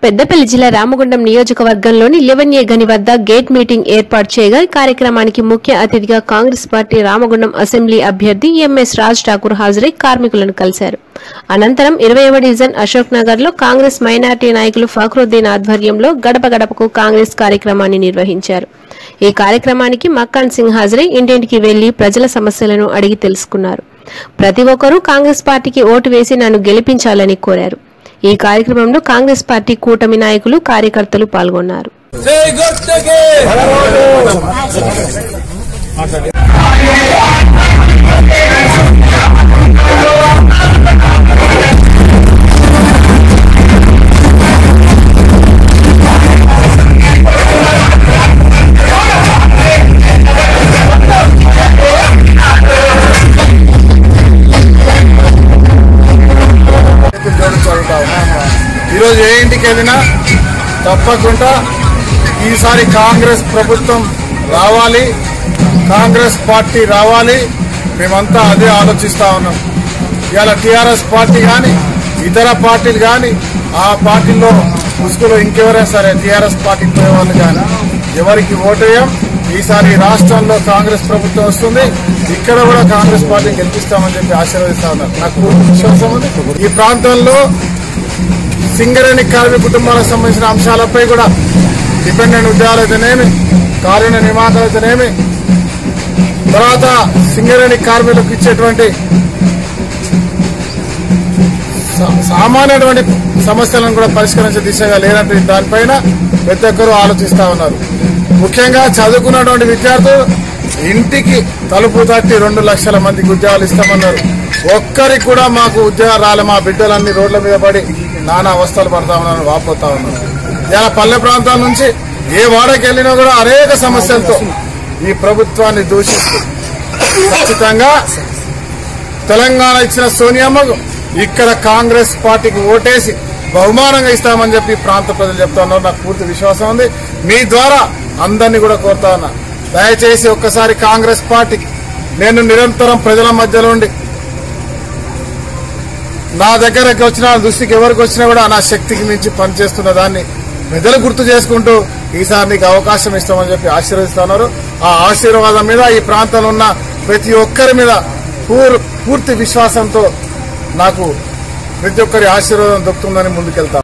పెద్దపల్లి జిల్లా రామగుండం నియోజకవర్గంలోని లెవెన్ ఏ గని వద్ద గేట్ మీటింగ్ ఏర్పాటు చేయగా ఈ కార్యక్రమానికి ముఖ్య అతిథిగా కాంగ్రెస్ పార్టీ రామగుండం అసెంబ్లీ అభ్యర్థి ఎంఎస్ రాజ్ ఠాకూర్ హాజరై కార్మికులను కలిశారు అనంతరం ఇరవైవ డివిజన్ అశోక్ నగర్ లో కాంగ్రెస్ మైనార్టీ నాయకులు ఫక్రుద్దీన్ ఆధ్వర్యంలో గడప గడపకు కాంగ్రెస్ కార్యక్రమాన్ని నిర్వహించారు ఈ కార్యక్రమానికి మక్కాన్ సింగ్ హాజరై ఇంటింటికి వెళ్లి ప్రజల సమస్యలను అడిగి తెలుసుకున్నారు ప్రతి ఒక్కరూ కాంగ్రెస్ పార్టీకి ఓటు వేసి నన్ను గెలిపించాలని కోరారు ఈ కార్యక్రమంలో కాంగ్రెస్ పార్టీ కూటమి నాయకులు కార్యకర్తలు పాల్గొన్నారు జై గుర్తుకి జరుగుతావు ఈరోజు ఏ ఇంటికి వెళ్ళినా తప్పకుండా ఈసారి కాంగ్రెస్ ప్రభుత్వం రావాలి కాంగ్రెస్ పార్టీ రావాలి మేమంతా అదే ఆలోచిస్తా ఉన్నాం ఇవాళ టీఆర్ఎస్ పార్టీ కానీ ఇతర పార్టీలు కానీ ఆ పార్టీలో ముసుగులో ఇంకెవరైనా సరే టీఆర్ఎస్ పార్టీకి పోయే వాళ్ళు కానీ ఎవరికి ఓటేయం ఈసారి రాష్ట్రంలో కాంగ్రెస్ ప్రభుత్వం వస్తుంది ఇక్కడ కూడా కాంగ్రెస్ పార్టీ గెలిపిస్తామని చెప్పి ఆశీర్వదిస్తా ఉన్నారు నాకు పూర్తి విశ్వాసం ఉంది ఈ ప్రాంతంలో సింగరేణి కార్మిక కుటుంబాలకు సంబంధించిన అంశాలపై కూడా డిపెండెంట్ ఉద్యోగాలు అయితేనేమి కారుణ్య నియామకాలు అయితేనేమి తర్వాత సింగరేణి కార్మికులకు ఇచ్చేటువంటి సా- సామాన్యటువంటి సమస్యలను కూడా పరిష్కరించే దిశగా లేనట్టు దానిపైన ప్రతి ఒక్కరూ ఆలోచిస్తా ఉన్నారు ముఖ్యంగా చదువుకున్నటువంటి విద్యార్థులు ఇంటికి తలుపు తట్టి రెండు లక్షల మందికి ఉద్యోగాలు ఇస్తామన్నారు ఒక్కరికి కూడా మాకు ఉద్యోగాలు రాలే మా బిడ్డలన్నీ రోడ్ల మీద పడి నానా అవస్థలు పడతా ఉన్నారని వాపోతా ఉన్నారు ఇలా పల్లె ప్రాంతాల నుంచి ఏ వాడకి వెళ్ళినా కూడా అనేక సమస్యలతో ఈ ప్రభుత్వాన్ని దూషిస్తూ ఖచ్చితంగా తెలంగాణ ఇచ్చిన సోనియమ్మకు ఇక్కడ కాంగ్రెస్ పార్టీకి ఓటేసి బహుమానంగా ఇస్తామని చెప్పి ఈ ప్రాంత ప్రజలు చెప్తా ఉన్నారు నాకు పూర్తి విశ్వాసం ఉంది మీ ద్వారా అందరినీ కూడా కోరుతా ఉన్నా దయచేసి ఒక్కసారి కాంగ్రెస్ పార్టీకి నేను నిరంతరం ప్రజల మధ్యలో ఉండి నా దగ్గరకు వచ్చిన దృష్టికి ఎవరికి వచ్చినా కూడా నా శక్తికి మించి పనిచేస్తున్న దాన్ని ప్రజలు గుర్తు చేసుకుంటూ ఈసారి నీకు అవకాశం ఇస్తామని చెప్పి ఆశీర్వదిస్తున్నారు ఆ ఆశీర్వాదం మీద ఈ ప్రాంతంలో ఉన్న ప్రతి ఒక్కరి మీద పూర్- పూర్తి విశ్వాసంతో నాకు ప్రతి ఒక్కరి ఆశీర్వాదం దొరుకుతుందని ముందుకెళ్తా